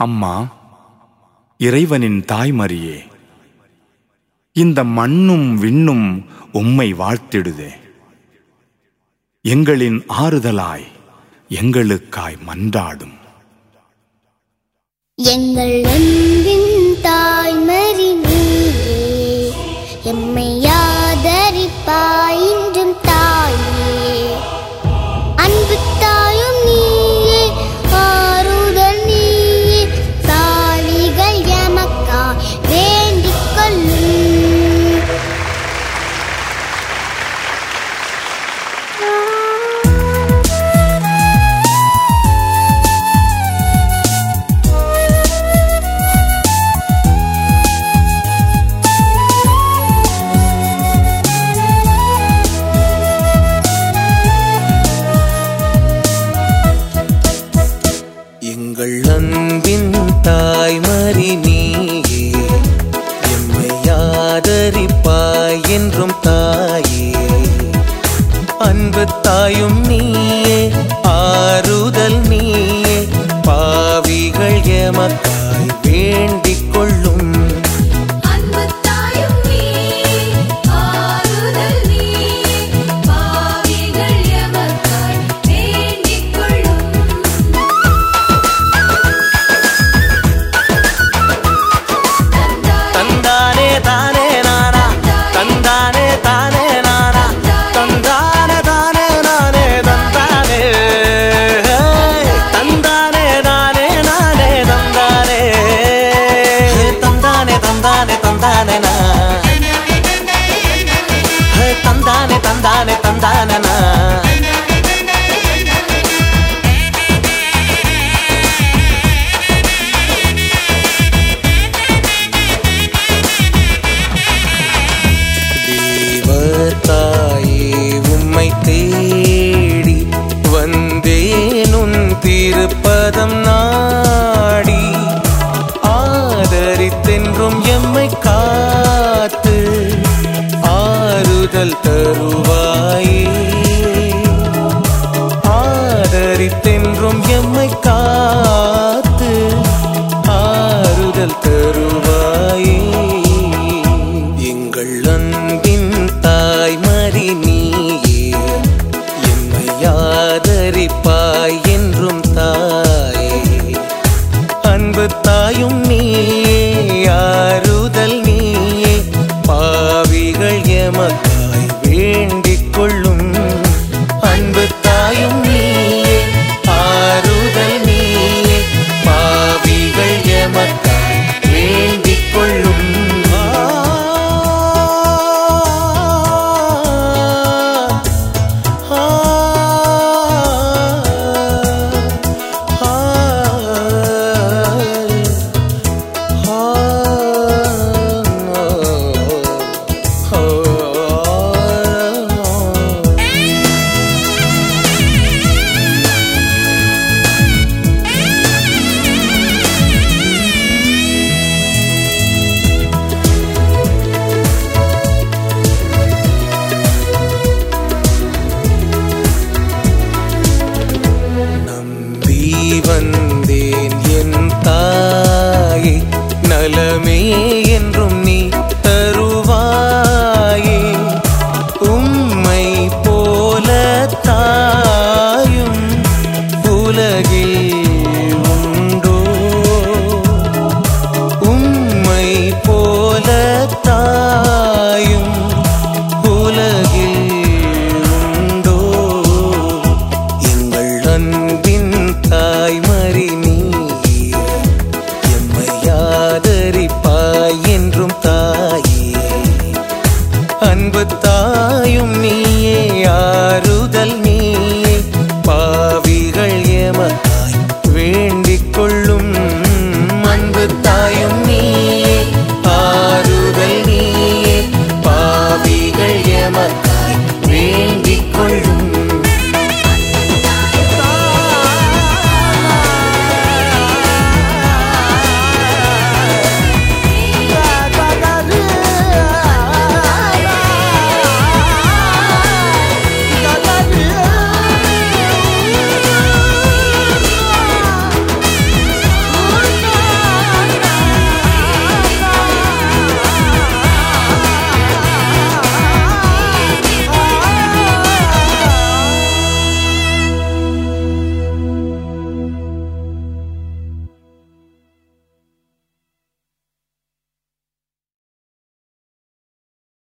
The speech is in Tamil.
அம்மா இறைவனின் தாய்மரியே இந்த மண்ணும் விண்ணும் உம்மை வாழ்த்திடுதே எங்களின் ஆறுதலாய் எங்களுக்காய் மன்றாடும் எங்கள் அன்பின் தாய்மறி நீயே எம்மை ஆதரிப்பாய் இன்றும் தாயே அன்பு தாயும் நீயே ஆறுதல் நீயே தாலிகள் எமக்கா வேண்டிக் கொள்ளும் எங்கள் அன்பின் தாய்மறி நீயே எம்மை ஆதரிப்பாய் என்றும் தாயே அன்பு தாயும் நீயே ஆறுதல் நீயே பாவிகள் எமக்காய் வேண்டிக் கொள்ளும் அன்பு தாயும் நீ ஆறுதல் நீ பாவிகள் எமக்காய் வேண்டிக் கொள்ளும் தந்தானே தானே நானா தந்தானே தானே நானா தந்தானே தானே நானே தந்தானே தந்தானே தானே நானே தந்தானே தந்தானே தந்தானே தந்தானே நா தந்தானே தந்தானே தந்தானே நா தேவர் தாயே உம்மை தேடி வந்தேன் உன் திருப்பதம் நாடி ஆதரித்தென்றும் எம்மை காத்து ஆறுதல் தருவாயே ஆதரித்தென்றும் எம்மை காத்து ஆறுதல் தருவாயே எங்கள் அன்பின் தாய்மறி நீயே எம்மை ஆதரிப்பாய் என்றும் தாயே அன்பு தாயும் நீயே ஆறுதல் நீயே பாவிகள் எமக்காய் வேண்டிக் கொள்ளும் அன்பு தாயும் நீயே ஆறுதல் நீயே பாவிகள் எமக்காய் வேண்டிக் கொள்ளும் நம்பி வந்தேன் என் தாயை நலமே